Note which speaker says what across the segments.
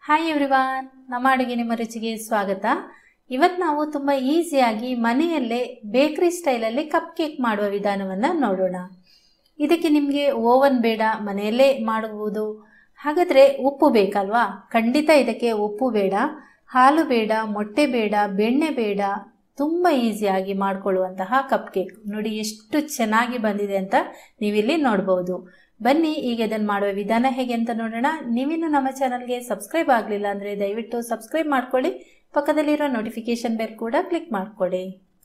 Speaker 1: hi everyone ನಮ್ಮ ಅಡುಗೆ ನಿಮ್ಮ ರುಚಿಗೆ ಸ್ವಾಗತ ಇವತ್ತು ನಾವು ತುಂಬ ಈಸಿಯಾಗಿ ಮನೆಯಲ್ಲೇ ಬೇಕರಿ ಸ್ಟೈಲಲ್ಲಿ ಕಪ್ ಕೇಕ್ ಮಾಡುವ ವಿಧಾನವನ್ನು ನೋಡೋಣ ಇದಕ್ಕೆ ನಿಮಗೆ ಓವನ್ ಬೇಡ ಮನೆಯಲ್ಲೇ ಮಾಡಬಹುದು ಹಾಗಾದರೆ ಉಪ್ಪು ಬೇಕಲ್ವಾ ಖಂಡಿತ ಇದಕ್ಕೆ ಉಪ್ಪು ಬೇಡ ಹಾಲು ಬೇಡ ಮೊಟ್ಟೆ ಬೇಡ ಬೆಣ್ಣೆ ಬೇಡ ತುಂಬ ಈಸಿಯಾಗಿ ಮಾಡಿಕೊಳ್ಳುವಂತಹ ಕಪ್ ಕೇಕ್ ನೋಡಿ ಎಷ್ಟು ಚೆನ್ನಾಗಿ ಬಂದಿದೆ ಅಂತ ನೀವಿಲ್ಲಿ ನೋಡ್ಬೋದು ಬನ್ನಿ ಈಗ ಇದನ್ನು ಮಾಡುವ ವಿಧಾನ ಹೇಗೆ ಅಂತ ನೋಡೋಣ ನೀವಿನ್ನು ನಮ್ಮ ಚಾನಲ್ಗೆ ಸಬ್ಸ್ಕ್ರೈಬ್ ಆಗಲಿಲ್ಲ ಅಂದರೆ ದಯವಿಟ್ಟು ಸಬ್ಸ್ಕ್ರೈಬ್ ಮಾಡ್ಕೊಳ್ಳಿ ಪಕ್ಕದಲ್ಲಿರೋ ನೋಟಿಫಿಕೇಶನ್ ಬೆಲ್ ಕೂಡ ಕ್ಲಿಕ್ ಮಾಡ್ಕೊಳ್ಳಿ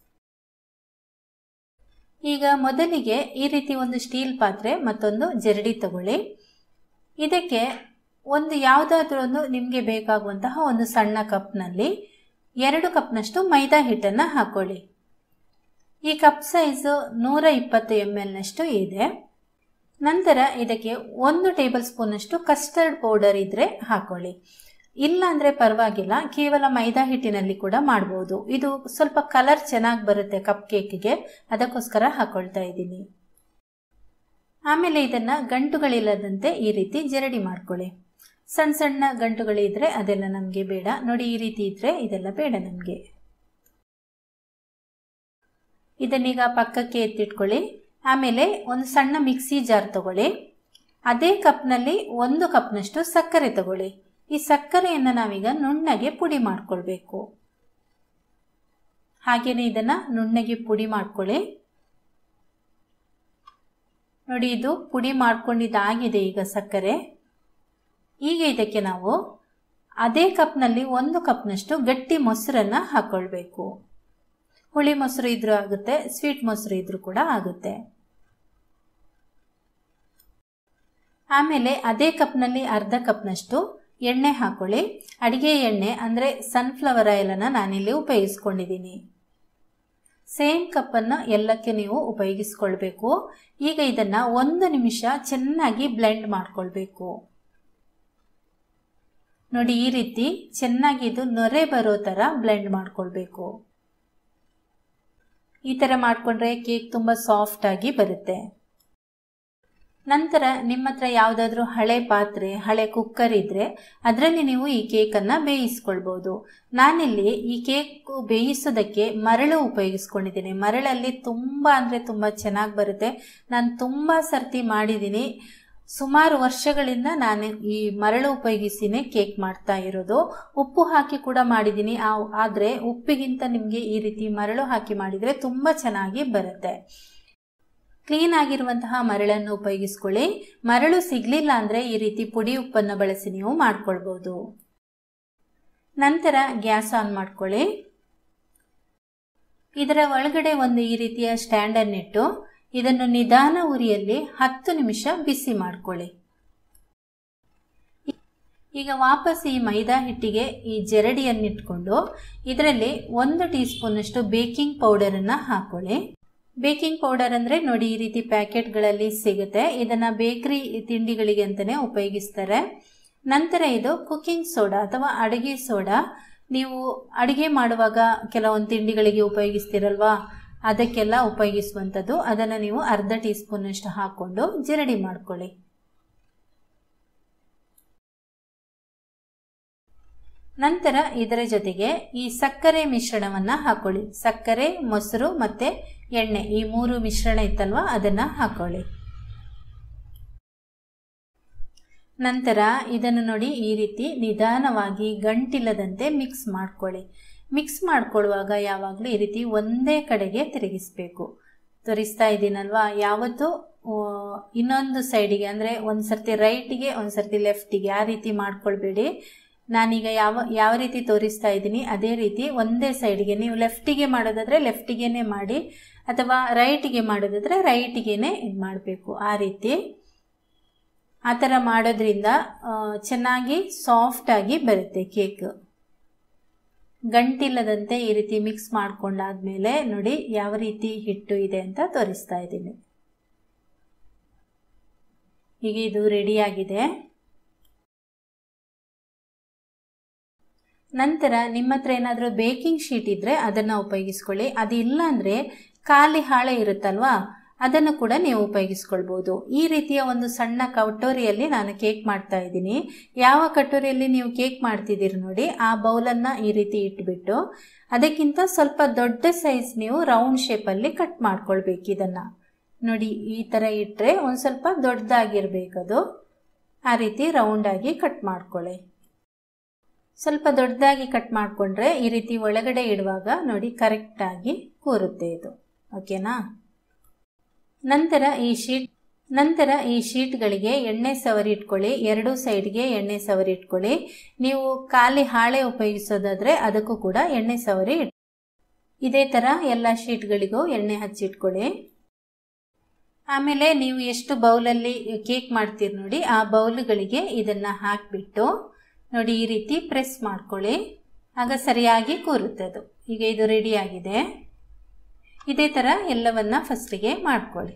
Speaker 1: ಈಗ ಮೊದಲಿಗೆ ಈ ರೀತಿ ಒಂದು ಸ್ಟೀಲ್ ಪಾತ್ರೆ ಮತ್ತೊಂದು ಜರಡಿ ತಗೊಳ್ಳಿ ಇದಕ್ಕೆ ಒಂದು ಯಾವುದಾದ್ರೂ ಒಂದು ನಿಮಗೆ ಬೇಕಾಗುವಂತಹ ಒಂದು ಸಣ್ಣ ಕಪ್ನಲ್ಲಿ ಎರಡು ಕಪ್ನಷ್ಟು ಮೈದಾ ಹಿಟ್ಟನ್ನು ಹಾಕೊಳ್ಳಿ ಈ ಕಪ್ ಸೈಜು ನೂರ ಇಪ್ಪತ್ತು ಎಮ್ ಎಲ್ನಷ್ಟು ಇದೆ ನಂತರ ಇದಕ್ಕೆ ಒಂದು ಟೇಬಲ್ ಸ್ಪೂನಷ್ಟು ಕಸ್ಟರ್ಡ್ ಪೌಡರ್ ಇದ್ದರೆ ಹಾಕೊಳ್ಳಿ ಇಲ್ಲ ಅಂದರೆ ಪರವಾಗಿಲ್ಲ ಕೇವಲ ಮೈದಾ ಹಿಟ್ಟಿನಲ್ಲಿ ಕೂಡ ಮಾಡ್ಬೋದು ಇದು ಸ್ವಲ್ಪ ಕಲರ್ ಚೆನ್ನಾಗಿ ಬರುತ್ತೆ ಕಪ್ ಕೇಕಿಗೆ ಅದಕ್ಕೋಸ್ಕರ ಹಾಕೊಳ್ತಾ ಇದ್ದೀನಿ ಆಮೇಲೆ ಇದನ್ನು ಗಂಟುಗಳಿಲ್ಲದಂತೆ ಈ ರೀತಿ ಜರಡಿ ಮಾಡ್ಕೊಳ್ಳಿ ಸಣ್ಣ ಸಣ್ಣ ಗಂಟುಗಳಿದ್ರೆ ಅದೆಲ್ಲ ನಮಗೆ ಬೇಡ ನೋಡಿ ಈ ರೀತಿ ಇದ್ರೆ ಇದೆಲ್ಲ ಬೇಡ ನಮಗೆ ಇದನ್ನೀಗ ಪಕ್ಕಕ್ಕೆ ಎತ್ತಿಟ್ಕೊಳ್ಳಿ ಆಮೇಲೆ ಒಂದು ಸಣ್ಣ ಮಿಕ್ಸಿ ಜಾರ್ ತಗೊಳ್ಳಿ ಅದೇ ಕಪ್ನಲ್ಲಿ ಒಂದು ಕಪ್ನಷ್ಟು ಸಕ್ಕರೆ ತಗೊಳ್ಳಿ ಈ ಸಕ್ಕರೆಯನ್ನು ನಾವೀಗ ನುಣ್ಣಗೆ ಪುಡಿ ಮಾಡ್ಕೊಳ್ಬೇಕು ಹಾಗೆಯೇ ಇದನ್ನು ನುಣ್ಣಗೆ ಪುಡಿ ಮಾಡ್ಕೊಳ್ಳಿ ನೋಡಿ ಇದು ಪುಡಿ ಮಾಡ್ಕೊಂಡಿದ್ದಾಗಿದೆ ಈಗ ಸಕ್ಕರೆ ಈಗ ಇದಕ್ಕೆ ನಾವು ಅದೇ ಕಪ್ನಲ್ಲಿ ಒಂದು ಕಪ್ನಷ್ಟು ಗಟ್ಟಿ ಮೊಸರನ್ನು ಹಾಕ್ಕೊಳ್ಬೇಕು ಹುಳಿ ಮೊಸರು ಇದ್ರೂ ಆಗುತ್ತೆ ಸ್ವೀಟ್ ಮೊಸರು ಇದ್ರೂ ಕೂಡ ಆಗುತ್ತೆ ಆಮೇಲೆ ಅದೇ ಕಪ್ನಲ್ಲಿ ಅರ್ಧ ಕಪ್ನಷ್ಟು ಎಣ್ಣೆ ಹಾಕೊಳ್ಳಿ ಅಡಿಗೆ ಎಣ್ಣೆ ಅಂದರೆ ಸನ್ಫ್ಲವರ್ ಆಯಿಲನ್ನು ನಾನಿಲ್ಲಿ ಉಪಯೋಗಿಸ್ಕೊಂಡಿದ್ದೀನಿ ಸೇಮ್ ಕಪ್ಪನ್ನು ಎಲ್ಲಕ್ಕೆ ನೀವು ಉಪಯೋಗಿಸ್ಕೊಳ್ಬೇಕು ಈಗ ಇದನ್ನು ಒಂದು ನಿಮಿಷ ಚೆನ್ನಾಗಿ ಬ್ಲೆಂಡ್ ಮಾಡ್ಕೊಳ್ಬೇಕು ನೋಡಿ ಈ ರೀತಿ ಚೆನ್ನಾಗಿ ಇದು ನೊರೆ ಬರೋ ಥರ ಬ್ಲೆಂಡ್ ಮಾಡ್ಕೊಳ್ಬೇಕು ಈ ಥರ ಮಾಡಿಕೊಂಡ್ರೆ ಕೇಕ್ ತುಂಬ ಸಾಫ್ಟಾಗಿ ಬರುತ್ತೆ ನಂತರ ನಿಮ್ಮ ಹತ್ರ ಯಾವುದಾದ್ರೂ ಹಳೆ ಪಾತ್ರೆ ಹಳೆ ಕುಕ್ಕರ್ ಇದ್ದರೆ ಅದರಲ್ಲಿ ನೀವು ಈ ಕೇಕನ್ನು ಬೇಯಿಸ್ಕೊಳ್ಬೋದು ನಾನಿಲ್ಲಿ ಈ ಕೇಕ್ ಬೇಯಿಸೋದಕ್ಕೆ ಮರಳು ಉಪಯೋಗಿಸ್ಕೊಂಡಿದ್ದೀನಿ ಮರಳಲ್ಲಿ ತುಂಬ ಅಂದರೆ ತುಂಬ ಚೆನ್ನಾಗಿ ಬರುತ್ತೆ ನಾನು ತುಂಬ ಸರ್ತಿ ಮಾಡಿದ್ದೀನಿ ಸುಮಾರು ವರ್ಷಗಳಿಂದ ನಾನು ಈ ಮರಳು ಉಪಯೋಗಿಸಿನೇ ಕೇಕ್ ಮಾಡ್ತಾ ಇರೋದು ಉಪ್ಪು ಹಾಕಿ ಕೂಡ ಮಾಡಿದ್ದೀನಿ ಆದರೆ ಉಪ್ಪಿಗಿಂತ ನಿಮಗೆ ಈ ರೀತಿ ಮರಳು ಹಾಕಿ ಮಾಡಿದರೆ ತುಂಬ ಚೆನ್ನಾಗಿ ಬರುತ್ತೆ ಕ್ಲೀನ್ ಆಗಿರುವಂತಹ ಮರಳನ್ನು ಉಪಯೋಗಿಸ್ಕೊಳ್ಳಿ ಮರಳು ಸಿಗಲಿಲ್ಲ ಅಂದರೆ ಈ ರೀತಿ ಪುಡಿ ಉಪ್ಪನ್ನು ಬಳಸಿ ನೀವು ಮಾಡ್ಕೊಳ್ಬೋದು ನಂತರ ಗ್ಯಾಸ್ ಆನ್ ಮಾಡ್ಕೊಳ್ಳಿ ಇದರ ಒಳಗಡೆ ಒಂದು ಈ ರೀತಿಯ ಸ್ಟ್ಯಾಂಡನ್ನಿಟ್ಟು ಇದನ್ನು ನಿಧಾನ ಉರಿಯಲ್ಲಿ ಹತ್ತು ನಿಮಿಷ ಬಿಸಿ ಮಾಡ್ಕೊಳ್ಳಿ ಈಗ ವಾಪಸ್ ಈ ಮೈದಾ ಹಿಟ್ಟಿಗೆ ಈ ಜರಡಿಯನ್ನಿಟ್ಕೊಂಡು ಇದರಲ್ಲಿ ಒಂದು ಟೀ ಸ್ಪೂನಷ್ಟು ಬೇಕಿಂಗ್ ಪೌಡರನ್ನು ಹಾಕೊಳ್ಳಿ ಬೇಕಿಂಗ್ ಪೌಡರ್ ಅಂದರೆ ನೋಡಿ ಈ ರೀತಿ ಪ್ಯಾಕೆಟ್ಗಳಲ್ಲಿ ಸಿಗುತ್ತೆ ಇದನ್ನು ಬೇಕ್ರಿ ತಿಂಡಿಗಳಿಗೆ ಅಂತಲೇ ಉಪಯೋಗಿಸ್ತಾರೆ ನಂತರ ಇದು ಕುಕ್ಕಿಂಗ್ ಸೋಡಾ ಅಥವಾ ಅಡುಗೆ ಸೋಡಾ ನೀವು ಅಡುಗೆ ಮಾಡುವಾಗ ಕೆಲವೊಂದು ತಿಂಡಿಗಳಿಗೆ ಉಪಯೋಗಿಸ್ತೀರಲ್ವಾ ಅದಕ್ಕೆಲ್ಲ ಉಪಯೋಗಿಸುವಂಥದ್ದು ಅದನ್ನು ನೀವು ಅರ್ಧ ಟೀ ಸ್ಪೂನಷ್ಟು ಹಾಕ್ಕೊಂಡು ಜರಡಿ ಮಾಡ್ಕೊಳ್ಳಿ ನಂತರ ಇದರ ಜೊತೆಗೆ ಈ ಸಕ್ಕರೆ ಮಿಶ್ರಣವನ್ನು ಹಾಕೊಳ್ಳಿ ಸಕ್ಕರೆ ಮೊಸರು ಮತ್ತು ಎಣ್ಣೆ ಈ ಮೂರು ಮಿಶ್ರಣ ಇತ್ತಲ್ವ ಅದನ್ನು ಹಾಕೊಳ್ಳಿ ನಂತರ ಇದನ್ನು ನೋಡಿ ಈ ರೀತಿ ನಿಧಾನವಾಗಿ ಗಂಟಿಲ್ಲದಂತೆ ಮಿಕ್ಸ್ ಮಾಡ್ಕೊಳ್ಳಿ ಮಿಕ್ಸ್ ಮಾಡ್ಕೊಳ್ಳುವಾಗ ಯಾವಾಗಲೂ ಈ ರೀತಿ ಒಂದೇ ಕಡೆಗೆ ತಿರುಗಿಸ್ಬೇಕು ತೋರಿಸ್ತಾ ಇದ್ದೀನಲ್ವಾ ಯಾವತ್ತೂ ಇನ್ನೊಂದು ಸೈಡಿಗೆ ಅಂದರೆ ಒಂದು ಸರ್ತಿ ರೈಟಿಗೆ ಒಂದು ಸರ್ತಿ ಲೆಫ್ಟಿಗೆ ಆ ರೀತಿ ಮಾಡ್ಕೊಳ್ಬೇಡಿ ನಾನೀಗ ಯಾವ ಯಾವ ರೀತಿ ತೋರಿಸ್ತಾ ಇದ್ದೀನಿ ಅದೇ ರೀತಿ ಒಂದೇ ಸೈಡಿಗೆ ನೀವು ಲೆಫ್ಟಿಗೆ ಮಾಡೋದಾದರೆ ಲೆಫ್ಟಿಗೇನೆ ಮಾಡಿ ಅಥವಾ ರೈಟಿಗೆ ಮಾಡೋದಾದರೆ ರೈಟಿಗೇನೆ ಇದು ಮಾಡಬೇಕು ಆ ರೀತಿ ಆ ಥರ ಮಾಡೋದ್ರಿಂದ ಚೆನ್ನಾಗಿ ಸಾಫ್ಟಾಗಿ ಬರುತ್ತೆ ಕೇಕ್ ಗಂಟಿಲ್ಲದಂತೆ ಈ ರೀತಿ ಮಿಕ್ಸ್ ಮಾಡ್ಕೊಂಡಾದ್ಮೇಲೆ ನೋಡಿ ಯಾವ ರೀತಿ ಹಿಟ್ಟು ಇದೆ ಅಂತ ತೋರಿಸ್ತಾ ಇದ್ದೀನಿ ಈಗ ಇದು ರೆಡಿಯಾಗಿದೆ ನಂತರ ನಿಮ್ಮ ಹತ್ರ ಏನಾದರೂ ಬೇಕಿಂಗ್ ಶೀಟ್ ಇದ್ದರೆ ಅದನ್ನು ಉಪಯೋಗಿಸ್ಕೊಳ್ಳಿ ಅದಿಲ್ಲ ಅಂದರೆ ಖಾಲಿ ಹಾಳೆ ಇರುತ್ತಲ್ವಾ ಅದನ್ನು ಕೂಡ ನೀವು ಉಪಯೋಗಿಸ್ಕೊಳ್ಬೋದು ಈ ರೀತಿಯ ಒಂದು ಸಣ್ಣ ಕಟೋರಿಯಲ್ಲಿ ನಾನು ಕೇಕ್ ಮಾಡ್ತಾ ಇದ್ದೀನಿ ಯಾವ ಕಟೋರಿಯಲ್ಲಿ ನೀವು ಕೇಕ್ ಮಾಡ್ತಿದ್ದೀರಿ ನೋಡಿ ಆ ಬೌಲನ್ನು ಈ ರೀತಿ ಇಟ್ಬಿಟ್ಟು ಅದಕ್ಕಿಂತ ಸ್ವಲ್ಪ ದೊಡ್ಡ ಸೈಜ್ ನೀವು ರೌಂಡ್ ಶೇಪಲ್ಲಿ ಕಟ್ ಮಾಡ್ಕೊಳ್ಬೇಕು ಇದನ್ನು ನೋಡಿ ಈ ಥರ ಇಟ್ಟರೆ ಒಂದು ಸ್ವಲ್ಪ ದೊಡ್ಡದಾಗಿರ್ಬೇಕದು ಆ ರೀತಿ ರೌಂಡಾಗಿ ಕಟ್ ಮಾಡ್ಕೊಳ್ಳಿ ಸ್ವಲ್ಪ ದೊಡ್ಡದಾಗಿ ಕಟ್ ಮಾಡಿಕೊಂಡ್ರೆ ಈ ರೀತಿ ಒಳಗಡೆ ಇಡುವಾಗ ನೋಡಿ ಕರೆಕ್ಟಾಗಿ ಕೂರುತ್ತೆ ಇದು ಓಕೆನಾ ನಂತರ ಈ ಶೀಟ್ ನಂತರ ಈ ಶೀಟ್ಗಳಿಗೆ ಎಣ್ಣೆ ಸವರಿ ಇಟ್ಕೊಳ್ಳಿ ಎರಡೂ ಸೈಡ್ಗೆ ಎಣ್ಣೆ ಸವರಿ ಇಟ್ಕೊಳ್ಳಿ ನೀವು ಖಾಲಿ ಹಾಳೆ ಉಪಯೋಗಿಸೋದಾದರೆ ಅದಕ್ಕೂ ಕೂಡ ಎಣ್ಣೆ ಸವರಿ ಇಟ್ ಇದೇ ಥರ ಎಲ್ಲ ಶೀಟ್ಗಳಿಗೂ ಎಣ್ಣೆ ಹಚ್ಚಿಟ್ಕೊಳ್ಳಿ ಆಮೇಲೆ ನೀವು ಎಷ್ಟು ಬೌಲಲ್ಲಿ ಕೇಕ್ ಮಾಡ್ತೀರಿ ನೋಡಿ ಆ ಬೌಲ್ಗಳಿಗೆ ಇದನ್ನು ಹಾಕಿಬಿಟ್ಟು ನೋಡಿ ಈ ರೀತಿ ಪ್ರೆಸ್ ಮಾಡ್ಕೊಳ್ಳಿ ಆಗ ಸರಿಯಾಗಿ ಕೂರುತ್ತೆ ಅದು ಈಗ ಇದು ರೆಡಿಯಾಗಿದೆ ಇದೇ ಥರ ಎಲ್ಲವನ್ನ ಫಸ್ಟಿಗೆ ಮಾಡ್ಕೊಳ್ಳಿ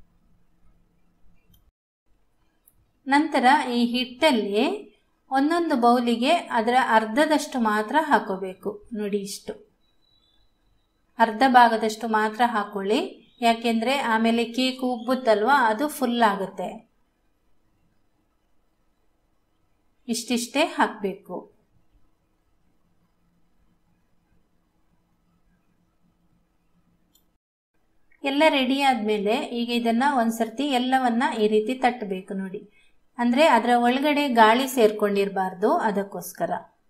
Speaker 1: ನಂತರ ಈ ಹಿಟ್ಟಲ್ಲಿ ಒಂದೊಂದು ಬೌಲಿಗೆ ಅದರ ಅರ್ಧದಷ್ಟು ಮಾತ್ರ ಹಾಕೋಬೇಕು ನೋಡಿ ಇಷ್ಟು ಅರ್ಧ ಭಾಗದಷ್ಟು ಮಾತ್ರ ಹಾಕೊಳ್ಳಿ ಯಾಕೆಂದರೆ ಆಮೇಲೆ ಕೇಕ್ ಉಬ್ಬುತ್ತಲ್ವಾ ಅದು ಫುಲ್ ಆಗುತ್ತೆ ಇಷ್ಟಿಷ್ಟೇ ಹಾಕಬೇಕು ಎಲ್ಲ ರೆಡಿ ಆದಮೇಲೆ ಈಗ ಇದನ್ನು ಒಂದ್ಸರ್ತಿ ಎಲ್ಲವನ್ನ ಈ ರೀತಿ ತಟ್ಟಬೇಕು ನೋಡಿ ಅಂದರೆ ಅದರ ಒಳಗಡೆ ಗಾಳಿ ಸೇರ್ಕೊಂಡಿರಬಾರ್ದು ಅದಕ್ಕೋಸ್ಕರ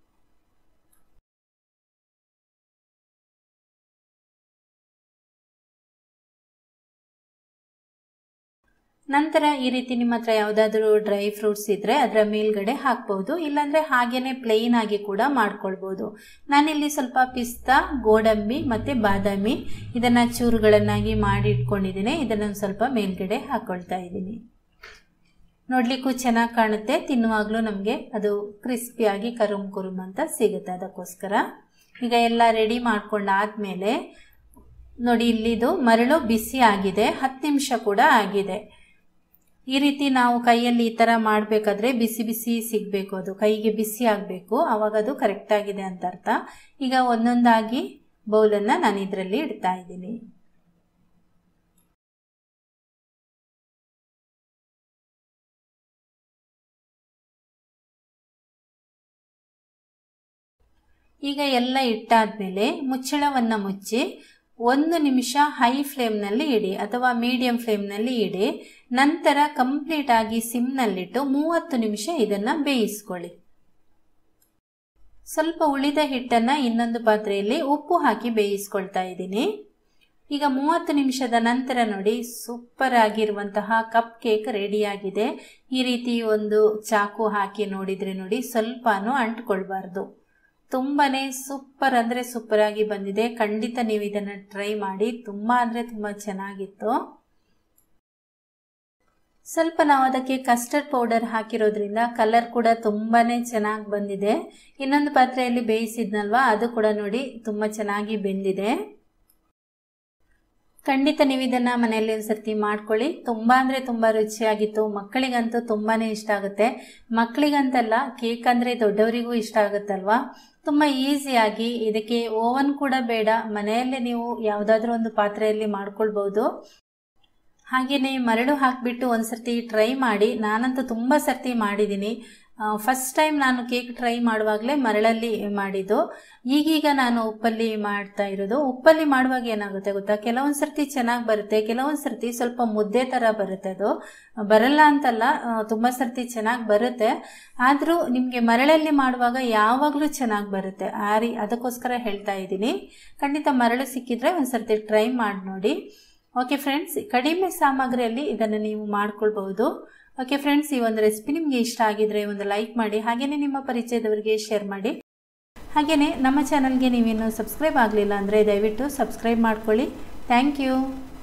Speaker 1: ನಂತರ ಈ ರೀತಿ ನಿಮ್ಮ ಹತ್ರ ಯಾವುದಾದ್ರೂ ಡ್ರೈ ಫ್ರೂಟ್ಸ್ ಇದ್ದರೆ ಅದರ ಮೇಲ್ಗಡೆ ಹಾಕ್ಬೋದು ಇಲ್ಲಾಂದರೆ ಹಾಗೇನೆ ಪ್ಲೇನ್ ಆಗಿ ಕೂಡ ಮಾಡ್ಕೊಳ್ಬೋದು ನಾನಿಲ್ಲಿ ಸ್ವಲ್ಪ ಪಿಸ್ತಾ ಗೋಡಂಬಿ ಮತ್ತು ಬಾದಾಮಿ ಇದನ್ನು ಚೂರುಗಳನ್ನಾಗಿ ಮಾಡಿ ಇಟ್ಕೊಂಡಿದ್ದೀನಿ ಇದನ್ನು ಸ್ವಲ್ಪ ಮೇಲ್ಗಡೆ ಹಾಕ್ಕೊಳ್ತಾ ಇದ್ದೀನಿ ನೋಡಲಿಕ್ಕೂ ಚೆನ್ನಾಗಿ ಕಾಣುತ್ತೆ ತಿನ್ನುವಾಗಲೂ ನಮಗೆ ಅದು ಕ್ರಿಸ್ಪಿಯಾಗಿ ಕರುಮ್ ಕುರುಮ್ ಅಂತ ಸಿಗುತ್ತೆ ಅದಕ್ಕೋಸ್ಕರ ಈಗ ಎಲ್ಲ ರೆಡಿ ಮಾಡ್ಕೊಂಡಾದ್ಮೇಲೆ ನೋಡಿ ಇಲ್ಲಿದು ಮರಳು ಬಿಸಿ ಆಗಿದೆ ಹತ್ತು ನಿಮಿಷ ಕೂಡ ಆಗಿದೆ ಈ ರೀತಿ ನಾವು ಕೈಯಲ್ಲಿ ಈ ಥರ ಮಾಡಬೇಕಾದ್ರೆ ಬಿಸಿ ಬಿಸಿ ಸಿಗಬೇಕು ಅದು ಕೈಗೆ ಬಿಸಿ ಆಗಬೇಕು ಆವಾಗ ಅದು ಕರೆಕ್ಟಾಗಿದೆ ಅಂತ ಅರ್ಥ ಈಗ ಒಂದೊಂದಾಗಿ ಬೌಲನ್ನು ನಾನು ಇದರಲ್ಲಿ ಇಡ್ತಾ ಇದ್ದೀನಿ ಈಗ ಎಲ್ಲ ಇಟ್ಟಾದ್ಮೇಲೆ ಮುಚ್ಚಳವನ್ನು ಮುಚ್ಚಿ ಒಂದು ನಿಮಿಷ ಹೈ ಫ್ಲೇಮ್ನಲ್ಲಿ ಇಡಿ ಅಥವಾ ಮೀಡಿಯಂ ಫ್ಲೇಮ್ನಲ್ಲಿ ಇಡಿ ನಂತರ ಕಂಪ್ಲೀಟ್ ಆಗಿ ಸಿಮ್ನಲ್ಲಿಟ್ಟು ಮೂವತ್ತು ನಿಮಿಷ ಇದನ್ನು ಬೇಯಿಸ್ಕೊಳ್ಳಿ ಸ್ವಲ್ಪ ಉಳಿದ ಹಿಟ್ಟನ್ನು ಇನ್ನೊಂದು ಪಾತ್ರೆಯಲ್ಲಿ ಉಪ್ಪು ಹಾಕಿ ಬೇಯಿಸ್ಕೊಳ್ತಾ ಇದ್ದೀನಿ ಈಗ ಮೂವತ್ತು ನಿಮಿಷದ ನಂತರ ನೋಡಿ ಸೂಪರ್ ಆಗಿರುವಂತಹ ಕಪ್ ಕೇಕ್ ರೆಡಿಯಾಗಿದೆ ಈ ರೀತಿ ಒಂದು ಚಾಕು ಹಾಕಿ ನೋಡಿದರೆ ನೋಡಿ ಸ್ವಲ್ಪನೂ ಅಂಟ್ಕೊಳ್ಬಾರ್ದು ತುಂಬಾ ಸೂಪರ್ ಅಂದರೆ ಸೂಪರ್ ಆಗಿ ಬಂದಿದೆ ಖಂಡಿತ ನೀವು ಇದನ್ನು ಟ್ರೈ ಮಾಡಿ ತುಂಬ ಅಂದರೆ ತುಂಬ ಚೆನ್ನಾಗಿತ್ತು ಸ್ವಲ್ಪ ನಾವು ಅದಕ್ಕೆ ಕಸ್ಟರ್ಡ್ ಪೌಡರ್ ಹಾಕಿರೋದ್ರಿಂದ ಕಲರ್ ಕೂಡ ತುಂಬಾ ಚೆನ್ನಾಗಿ ಬಂದಿದೆ ಇನ್ನೊಂದು ಪಾತ್ರೆಯಲ್ಲಿ ಬೇಯಿಸಿದ್ನಲ್ವಾ ಅದು ಕೂಡ ನೋಡಿ ತುಂಬ ಚೆನ್ನಾಗಿ ಬೆಂದಿದೆ ಖಂಡಿತ ನೀವು ಇದನ್ನು ಮನೆಯಲ್ಲಿ ಒಂದು ಸರ್ತಿ ಮಾಡ್ಕೊಳ್ಳಿ ತುಂಬ ಅಂದರೆ ತುಂಬ ರುಚಿಯಾಗಿತ್ತು ಮಕ್ಕಳಿಗಂತೂ ತುಂಬಾ ಇಷ್ಟ ಆಗುತ್ತೆ ಮಕ್ಕಳಿಗಂತಲ್ಲ ಕೇಕ್ ಅಂದರೆ ದೊಡ್ಡವರಿಗೂ ಇಷ್ಟ ಆಗುತ್ತಲ್ವಾ ತುಂಬ ಈಸಿಯಾಗಿ ಇದಕ್ಕೆ ಓವನ್ ಕೂಡ ಬೇಡ ಮನೆಯಲ್ಲೇ ನೀವು ಯಾವುದಾದ್ರೂ ಒಂದು ಪಾತ್ರೆಯಲ್ಲಿ ಮಾಡ್ಕೊಳ್ಬೋದು ಹಾಗೆಯೇ ಮರಳು ಹಾಕಿಬಿಟ್ಟು ಒಂದು ಸರ್ತಿ ಟ್ರೈ ಮಾಡಿ ನಾನಂತೂ ತುಂಬ ಸರ್ತಿ ಮಾಡಿದ್ದೀನಿ ಫಸ್ಟ್ ಟೈಮ್ ನಾನು ಕೇಕ್ ಟ್ರೈ ಮಾಡುವಾಗಲೇ ಮರಳಲ್ಲಿ ಮಾಡಿದ್ದು ಈಗೀಗ ನಾನು ಉಪ್ಪಲ್ಲಿ ಮಾಡ್ತಾ ಇರೋದು ಉಪ್ಪಲ್ಲಿ ಮಾಡುವಾಗ ಏನಾಗುತ್ತೆ ಗೊತ್ತಾ ಕೆಲವೊಂದು ಸರ್ತಿ ಚೆನ್ನಾಗಿ ಬರುತ್ತೆ ಕೆಲವೊಂದು ಸರ್ತಿ ಸ್ವಲ್ಪ ಮುದ್ದೆ ಥರ ಬರುತ್ತೆ ಅದು ಬರಲ್ಲ ಅಂತಲ್ಲ ತುಂಬ ಸರ್ತಿ ಚೆನ್ನಾಗಿ ಬರುತ್ತೆ ಆದರೂ ನಿಮಗೆ ಮರಳಲ್ಲಿ ಮಾಡುವಾಗ ಯಾವಾಗಲೂ ಚೆನ್ನಾಗಿ ಬರುತ್ತೆ ಆ ರೀ ಅದಕ್ಕೋಸ್ಕರ ಹೇಳ್ತಾ ಇದ್ದೀನಿ ಖಂಡಿತ ಮರಳು ಸಿಕ್ಕಿದ್ರೆ ಒಂದು ಸರ್ತಿ ಟ್ರೈ ಮಾಡಿ ನೋಡಿ ಓಕೆ ಫ್ರೆಂಡ್ಸ್ ಕಡಿಮೆ ಸಾಮಗ್ರಿಯಲ್ಲಿ ಇದನ್ನು ನೀವು ಮಾಡ್ಕೊಳ್ಬಹುದು ಓಕೆ ಫ್ರೆಂಡ್ಸ್ ಈ ಒಂದು ರೆಸಿಪಿ ನಿಮಗೆ ಇಷ್ಟ ಆಗಿದ್ರೆ ಒಂದು ಲೈಕ್ ಮಾಡಿ ಹಾಗೆಯೇ ನಿಮ್ಮ ಪರಿಚಯದವರಿಗೆ ಶೇರ್ ಮಾಡಿ ಹಾಗೆಯೇ ನಮ್ಮ ಚಾನಲ್ಗೆ ನೀವೇನು ಸಬ್ಸ್ಕ್ರೈಬ್ ಆಗಲಿಲ್ಲ ಅಂದರೆ ದಯವಿಟ್ಟು ಸಬ್ಸ್ಕ್ರೈಬ್ ಮಾಡ್ಕೊಳ್ಳಿ ಥ್ಯಾಂಕ್ ಯು